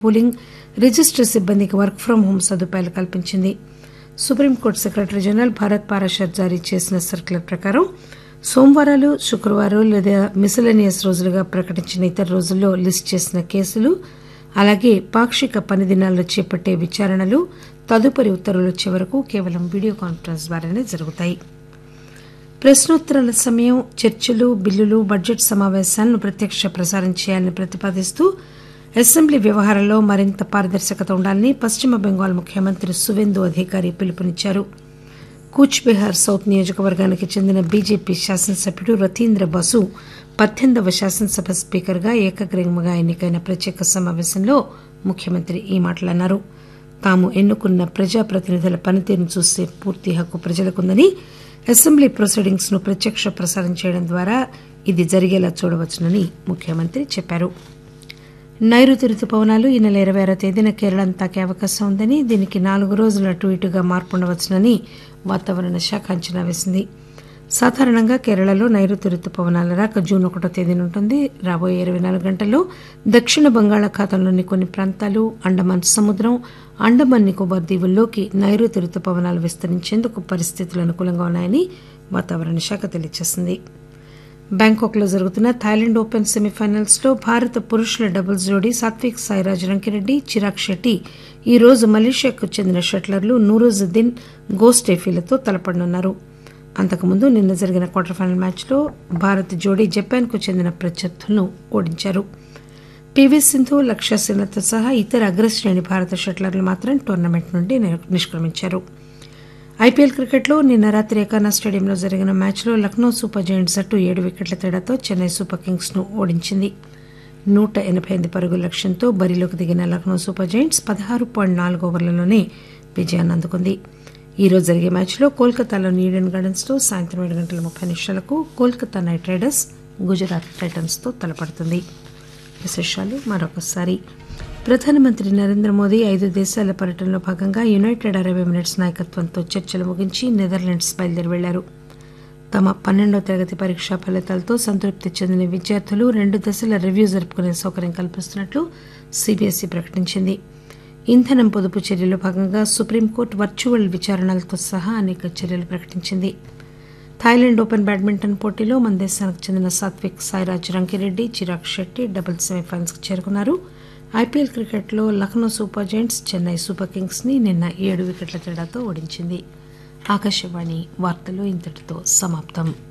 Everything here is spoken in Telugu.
పూలింగ్ రిజిస్టర్ సిబ్బందికి వర్క్ ఫ్రం హోం సదుపాయాలు కల్పించింది supreme court secretary general Bharat Parashar జారీ చేసిన సర్క్యులర్ ప్రకారం సోమవారాలు శుక్రవారాలు లేదా మిసలేనియస్ రోజులుగా ప్రకటించిన ఇతర రోజుల్లో లిస్టు చేసిన కేసులు అలాగే పాక్షిక పని దినాల్లో చేపట్టే విచారణలు తదుపరి ఉత్తర్వులు వచ్చే వరకు కేవలం వీడియో కాన్ఫరెన్స్ ద్వారానే జరుగుతాయి ప్రశ్నోత్తరాల సమయం చర్చలు బిల్లులు బడ్జెట్ సమావేశాలను ప్రత్యక్ష ప్రసారం చేయాలని ప్రతిపాదిస్తూ అసెంబ్లీ వ్యవహారాల్లో మరింత పారదర్శకత ఉండాలని పశ్చిమ బెంగాల్ ముఖ్యమంత్రి సువేందు అధికారి పిలుపునిచ్చారు కూచ్ బెహార్ సౌత్ నియోజకవర్గానికి చెందిన బీజేపీ శాసనసభ్యుడు రతీంద్ర బసు పద్దెనిమిదవ శాసనసభ స్పీకర్గా ఏకగ్రీవంగా ఎన్నికైన ప్రత్యేక సమావేశంలో ముఖ్యమంత్రి ఈ మాటలన్నారు తాము ఎన్నుకున్న ప్రజాప్రతినిధుల పనితీరును చూసే పూర్తి హక్కు ప్రజలకుందని అసెంబ్లీ ప్రొసీడింగ్స్ ను ప్రత్యక్ష ప్రసారం చేయడం ద్వారా ఇది జరిగేలా చూడవచ్చునని ముఖ్యమంత్రి చెప్పారు నైరుతి రుతుపవనాలు ఈ నెల ఇరవై ఆరో తేదీన కేరళను తాకే అవకాశం ఉందని దీనికి నాలుగు రోజుల అటు ఇటుగా మార్పు ఉండవచ్చునని వాతావరణ శాఖ అంచనా వేసింది సాధారణంగా కేరళలో నైరుతి రుతుపవనాల రాక జూన్ ఒకటో తేదీన ఉంటుంది రాబోయే ఇరవై నాలుగు గంటల్లో దక్షిణ బంగాళాఖాతంలోని కొన్ని ప్రాంతాలు అండమాన్ సముద్రం అండమాన్ నికోబార్ దీవుల్లోకి నైరుతి రుతుపవనాలు విస్తరించేందుకు పరిస్థితులు అనుకూలంగా ఉన్నాయని వాతావరణ శాఖ తెలియజేసింది బ్యాంకాక్ లో జరుగుతున్న థాయిలాండ్ ఓపెన్ సెమీఫైనల్స్ లో భారత పురుషుల డబుల్స్ జోడీ సాత్విక్ సాయిరాజ్ రంకిరెడ్డి చిరాగ్ షెట్టి ఈ రోజు మలేషియాకు చెందిన షట్లర్లు నూరుజుద్దీన్ గోస్టేఫీలతో తలపడనున్నారు అంతకుముందు నిన్న జరిగిన క్వార్టర్ ఫైనల్ మ్యాచ్లో భారత్ జోడీ జపాన్కు చెందిన ప్రత్యర్థులను ఓడించారు పీవీ సింధు లక్ష్య సేనతో సహా ఇతర అగ్రశ్రేణి భారత షట్లర్లు మాత్రం టోర్నమెంట్ నుండి నిష్క్రమించారు ఐపీఎల్ క్రికెట్లో నిన్న రాత్రి ఏకానా స్టేడియంలో జరిగిన మ్యాచ్లో లక్నో సూపర్ జైంట్స్ జట్టు ఏడు వికెట్ల తేడాతో చెన్నై సూపర్ కింగ్స్ ను ఓడించింది నూట ఎనబై ఎనిమిది పరుగుల లక్ష్యంతో బరిలోకి దిగిన లక్నో సూపర్ జైంట్స్ పదహారు పాయింట్ నాలుగు ఓవర్లలోనే విజయాన్ని అందుకుంది ఈ రోజు జరిగే మ్యాచ్లో కోల్కతాలోని ఈడెన్ గార్డెన్స్ లో సాయంత్రం ఏడు గంటల ముప్పై నిమిషాలకు Kolkata knight riders Gujarat titans తో తలపడుతుంది విశేషాలు మరొకసారి ప్రధానమంత్రి నరేంద్ర మోదీ ఐదు దేశాల పర్యటనలో భాగంగా యునైటెడ్ అరబ్ ఎమిరేట్స్ నాయకత్వంతో చర్చలు ముగించి నెదర్లాండ్స్ బయలుదేరి వెళ్లారు తమ పన్నెండో తరగతి పరీక్షా ఫలితాలతో సంతృప్తి చెందిన విద్యార్థులు రెండు దశల రివ్యూ జరుపుకునే సౌకర్యం కల్పిస్తున్నట్లు సీబీఎస్ఈ ప్రకటించింది ఇంధనం పొదుపు చర్యలో భాగంగా సుప్రీంకోర్టు వర్చువల్ విచారణలతో సహా అనేక చర్యలు ప్రకటించింది థాయిలాండ్ ఓపెన్ బ్యాడ్మింటన్ పోటీలో మన దేశానికి చెందిన సాత్విక్ సాయిరాజ్ రంకిరెడ్డి చిరాగ్ శెట్టి డబుల్ సెమీఫైనల్స్ కు చేరుకున్నారు ఐపీఎల్ క్రికెట్లో Lucknow super giants Chennai super kings ని నిన్న ఏడు వికెట్ల తేడాతో ఓడించింది ఆకాశవాణి వార్తలు ఇంతటితో సమాప్తం